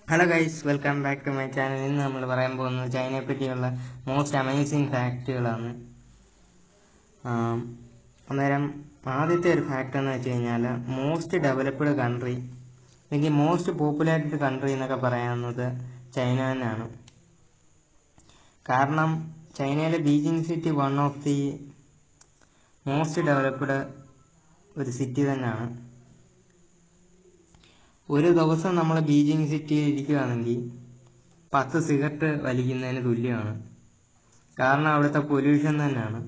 hello guys welcome back to my channel ഇന്ന് നമ്മൾ പറയാൻ പോകുന്നത് ചൈനയെ പറ്റിയുള്ള മോസ്റ്റ് അമേസിങ് ഫാക്റ്റുകളാണ് ആം, അന്നേരം ആദ്യത്തെ ഒരു ഫാക്റ്റ് എന്ന് വെച്ച് കഴിഞ്ഞാൽ മോസ്റ്റ് ഡെവലപ്ഡ് കൺട്രി അല്ലെങ്കിൽ മോസ്റ്റ് പോപ്പുലേറ്റഡ് കൺട്രി എന്നൊക്കെ പറയാവുന്നത് ചൈന തന്നെയാണ് കാരണം ചൈനയിലെ Beijing city one of the most developed ഒരു സിറ്റി തന്നെയാണ് ഒരു ദിവസം നമ്മൾ ബീജിംഗ് സിറ്റിയിൽ ഇരിക്കുകയാണെങ്കിൽ പത്ത് സിഗരറ്റ് വലിക്കുന്നതിന് തുല്യമാണ് കാരണം അവിടുത്തെ പൊല്യൂഷൻ തന്നെയാണ്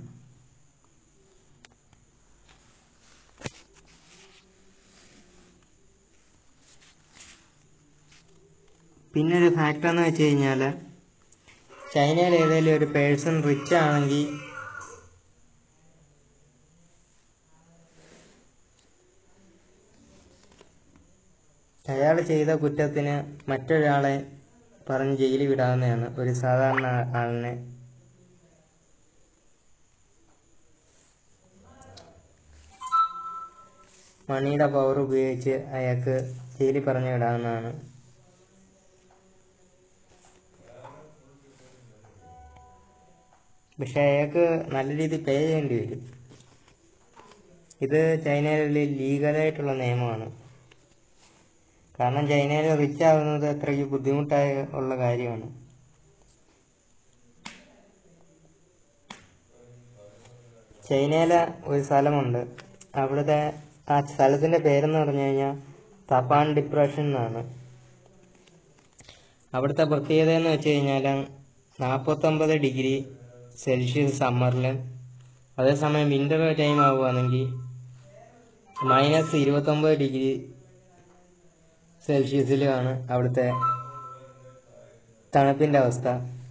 പിന്നെ ഒരു ഫാക്ടർ എന്ന് വെച്ച് കഴിഞ്ഞാൽ ചൈനയിൽ ഏതെങ്കിലും ഒരു പേഴ്സൺ റിച്ച് ആണെങ്കിൽ അയാൾ ചെയ്ത കുറ്റത്തിന് മറ്റൊരാളെ പറഞ്ഞ് ജയിലിൽ വിടാവുന്നതാണ് ഒരു സാധാരണ ആ- ആളിനെ മണിയുടെ പവർ ഉപയോഗിച്ച് അയാൾക്ക് ജയിലിൽ പറഞ്ഞു വിടാവുന്നതാണ് പക്ഷെ അയാൾക്ക് നല്ല രീതിയിൽ പേ ചെയ്യേണ്ടി വരും ഇത് ചൈനയിലെ ലീഗലായിട്ടുള്ള നിയമമാണ് കാരണം ചൈനയിൽ റിച്ച് ആവുന്നത് അത്രയ്ക്ക് ബുദ്ധിമുട്ടായ ഉള്ള കാര്യമാണ് ചൈനയിലെ ഒരു സ്ഥലമുണ്ട് അവിടുത്തെ ആ സ്ഥലത്തിന്റെ പേരെന്ന് പറഞ്ഞു കഴിഞ്ഞാൽ തപാൻ ഡിപ്രഷൻ എന്നാണ് അവിടുത്തെ പ്രത്യേകത എന്ന് വെച്ച് കഴിഞ്ഞാൽ നാൽപ്പത്തൊമ്പത് ഡിഗ്രി സെൽഷ്യസ് സമ്മറിലും അതേസമയം വിന്റർ ടൈം ആവുകയാണെങ്കിൽ മൈനസ് ഇരുപത്തൊമ്പത് ഡിഗ്രി സെൽഷ്യസിലുമാണ് അവിടുത്തെ തണുപ്പിന്റെ അവസ്ഥ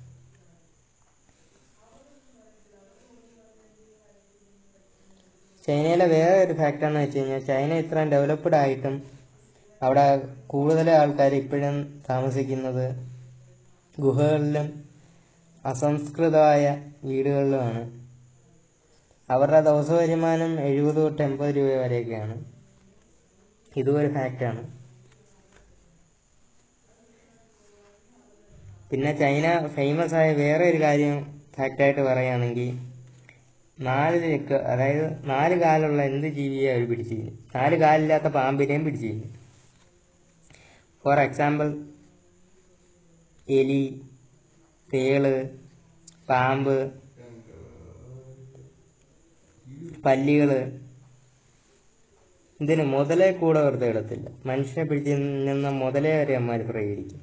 ചൈനയിലെ വേറെ ഒരു ഫാക്ടർ എന്ന് വെച്ച് കഴിഞ്ഞാൽ ചൈന ഇത്രയും ഡെവലപ്ഡ് ആയിട്ടും അവിടെ കൂടുതൽ ആൾക്കാർ ഇപ്പോഴും താമസിക്കുന്നത് ഗുഹകളിലും അസംസ്കൃതമായ വീടുകളിലുമാണ് അവരുടെ ദിവസ വരുമാനം എഴുപത് തൊട്ട് എൺപത് രൂപ വരെയൊക്കെയാണ് ഇതും ഒരു ഫാക്റ്റാണ് പിന്നെ ചൈന ഫേമസ് ആയ വേറെ ഒരു കാര്യം ഫാക്റ്റായിട്ട് പറയുകയാണെങ്കിൽ നാല് ചെക്ക് അതായത് നാല് കാലുള്ള എന്ത് ജീവിയെ അവർ പിടിച്ചു കഴിഞ്ഞു നാല് കാലില്ലാത്ത പാമ്പിനെയും പിടിച്ചു കഴിഞ്ഞു ഫോർ എക്സാമ്പിൾ എലി തേള് പാമ്പ് പല്ലികള് ഇതിന് മുതലേ കൂടെ വെറുതെ ഇടത്തില്ല മനുഷ്യനെ പിടിച്ച് നിന്ന മുതലേ വരെ അമ്മമാർ പ്രയോഗിക്കും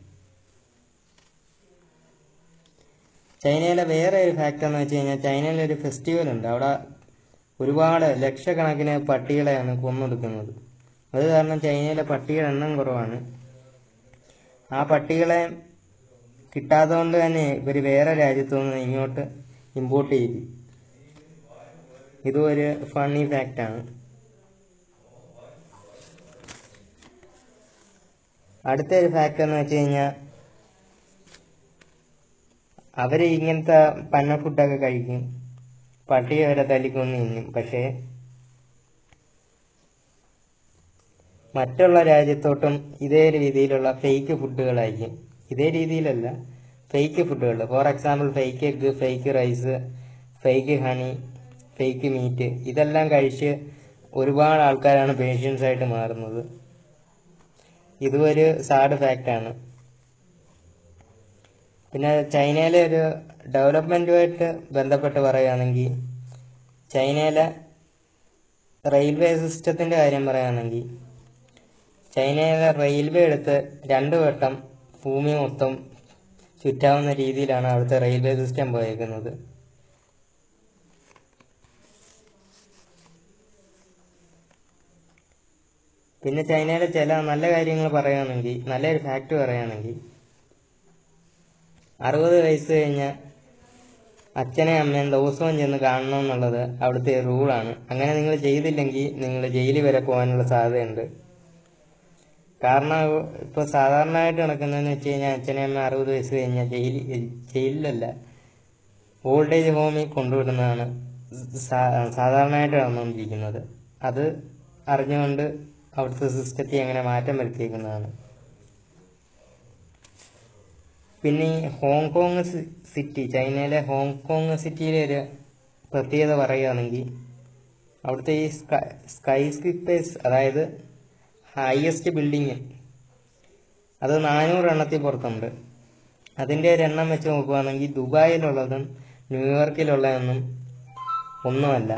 ചൈനയിലെ വേറെ ഒരു ഫാക്ടർ എന്ന് വെച്ച് കഴിഞ്ഞാൽ ചൈനയിലെ ഒരു ഫെസ്റ്റിവൽ ഉണ്ട് അവിടെ ഒരുപാട് ലക്ഷക്കണക്കിന് പട്ടികളെയാണ് കൊന്നൊടുക്കുന്നത് അത് കാരണം ചൈനയിലെ പട്ടികളുടെ എണ്ണം കുറവാണ് ആ പട്ടികളെ കിട്ടാത്തതുകൊണ്ട് തന്നെ ഇവർ വേറെ രാജ്യത്തു നിന്ന് ഇങ്ങോട്ട് ഇമ്പോർട്ട് ചെയ്തു ഇതും ഒരു ഫണ്ണി ഫാക്റ്റാണ് അടുത്ത ഒരു ഫാക്ടർ എന്ന് വെച്ച് കഴിഞ്ഞാൽ അവര് ഇങ്ങനത്തെ പന്ന ഫുഡൊക്കെ കഴിക്കും പട്ടിയെ വരെ തല്ലിക്കൊന്ന് തിന്നും പക്ഷേ മറ്റുള്ള രാജ്യത്തോട്ടും ഇതേ രീതിയിലുള്ള ഫേക്ക് ഫുഡുകളായിരിക്കും ഇതേ രീതിയിലല്ല ഫേക്ക് ഫുഡുകൾ for example fake egg fake rice fake honey fake meat ഇതെല്ലാം കഴിച്ച് ഒരുപാട് ആൾക്കാരാണ് പേഷ്യൻസ് ആയിട്ട് മാറുന്നത് ഇതും ഒരു സാഡ് ഫാക്റ്റാണ് പിന്നെ ചൈനയിലെ ഒരു ഡെവലപ്മെന്റുമായിട്ട് ബന്ധപ്പെട്ട് പറയുകയാണെങ്കിൽ ചൈനയിലെ റെയിൽവേ സിസ്റ്റത്തിന്റെ കാര്യം പറയുകയാണെങ്കിൽ ചൈനയിലെ റെയിൽവേ എടുത്ത് രണ്ട് വട്ടം ഭൂമി മൊത്തം ചുറ്റാവുന്ന രീതിയിലാണ് അവിടുത്തെ റെയിൽവേ സിസ്റ്റം പോയേക്കുന്നത് പിന്നെ ചൈനയിലെ ചില നല്ല കാര്യങ്ങൾ പറയുകയാണെങ്കിൽ നല്ലൊരു ഫാക്ട് പറയുകയാണെങ്കിൽ അറുപത് വയസ്സ് കഴിഞ്ഞ അച്ഛനെ അമ്മയും ദിവസവും ചെന്ന് കാണണം എന്നുള്ളത് അവിടുത്തെ റൂളാണ് അങ്ങനെ നിങ്ങൾ ചെയ്തില്ലെങ്കിൽ നിങ്ങൾ ജയിലിൽ വരെ പോകാനുള്ള സാധ്യതയുണ്ട് കാരണം ഇപ്പോൾ സാധാരണയായിട്ട് നടക്കുന്നതെന്ന് വെച്ച് കഴിഞ്ഞാൽ അച്ഛനെ അമ്മ അറുപത് വയസ്സ് കഴിഞ്ഞാൽ ജയിലിൽ ജയിലിലല്ല ഓൾഡ് ഏജ് ഹോമിൽ കൊണ്ടുവിടുന്നതാണ് സാ- സാധാരണയായിട്ട് നടന്നുകൊണ്ടിരിക്കുന്നത് അത് അറിഞ്ഞുകൊണ്ട് അവിടുത്തെ സിസ്റ്റത്തിൽ അങ്ങനെ മാറ്റം വരുത്തിയേക്കുന്നതാണ് പിന്നെ ഈ ഹോങ്കോങ് സി- സിറ്റി ചൈനയിലെ ഹോങ്കോങ് സിറ്റിയിലെ ഒരു പ്രത്യേകത പറയുകയാണെങ്കിൽ അവിടുത്തെ ഈ സ്കൈ സ്കൈ സ്കിപ്പേഴ്സ് അതായത് ഹയസ്റ്റ് ബിൽഡിങ് അത് നാനൂറ് എണ്ണത്തിൽ പുറത്തുണ്ട് അതിൻ്റെ ഒരു എണ്ണം വെച്ച് നോക്കുകയാണെങ്കിൽ ദുബായിലുള്ളതും ന്യൂയോർക്കിലുള്ളതൊന്നും ഒന്നുമല്ല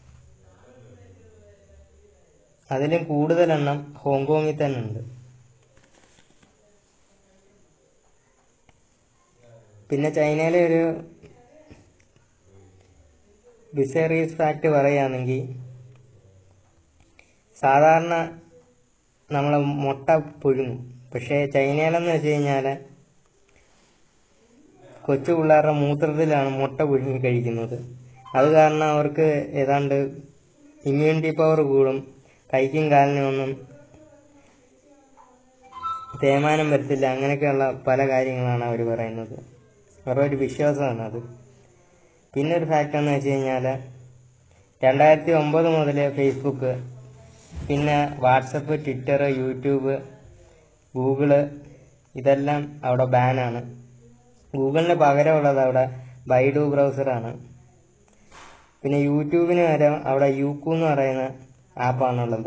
അതിലും കൂടുതൽ എണ്ണം ഹോങ്കോങ്ങിൽ തന്നെ ഉണ്ട് പിന്നെ ചൈനയിലെ ഒരു ബിസേറിയസ് ഫാക്ട് പറയുകയാണെങ്കിൽ സാധാരണ നമ്മൾ മുട്ട പുഴുങ്ങും പക്ഷേ ചൈനയിലെന്ന് വെച്ച് കഴിഞ്ഞാൽ കൊച്ചു പിള്ളേരുടെ മൂത്രത്തിലാണ് മുട്ട പുഴുങ്ങി കഴിക്കുന്നത് അത് കാരണം അവർക്ക് ഏതാണ്ട് ഇമ്മ്യൂണിറ്റി പവർ കൂടും കൈക്കും കാലിനും ഒന്നും തേയ്മാനം വരത്തില്ല അങ്ങനെയൊക്കെയുള്ള പല കാര്യങ്ങളാണ് അവർ പറയുന്നത് അവരുടെ ഒരു വിശ്വാസമാണ് അത് പിന്നെ ഒരു ഫാക്റ്റ് എന്ന് വെച്ച് കഴിഞ്ഞാൽ രണ്ടായിരത്തി ഒമ്പത് മുതൽ ഫേസ്ബുക്ക് പിന്നെ വാട്സപ്പ് ട്വിറ്റർ യൂട്യൂബ് ഗൂഗിള് ഇതെല്ലാം അവിടെ ബാനാണ് ഗൂഗിളിന് പകരമുള്ളത് അവിടെ ബൈഡു ബ്രൗസറാണ് പിന്നെ യൂട്യൂബിന് വരെ അവിടെ യൂക്കു എന്ന് പറയുന്ന ആപ്പാണുള്ളത്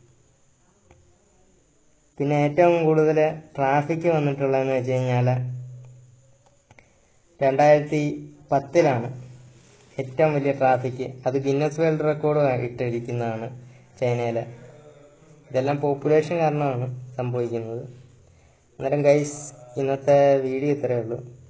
പിന്നെ ഏറ്റവും കൂടുതൽ ട്രാഫിക് വന്നിട്ടുള്ളതെന്ന് വെച്ച് കഴിഞ്ഞാൽ രണ്ടായിരത്തി പത്തിലാണ് ഏറ്റവും വലിയ ട്രാഫിക് അത് ഗിന്നസ് വേൾഡ് റെക്കോർഡ് ഇട്ടിരിക്കുന്നതാണ് ചൈനയിലെ ഇതെല്ലാം പോപ്പുലേഷൻ കാരണമാണ് സംഭവിക്കുന്നത് അന്നേരം ഗൈസ് ഇന്നത്തെ വീഡിയോ ഇത്രയേ ഉള്ളൂ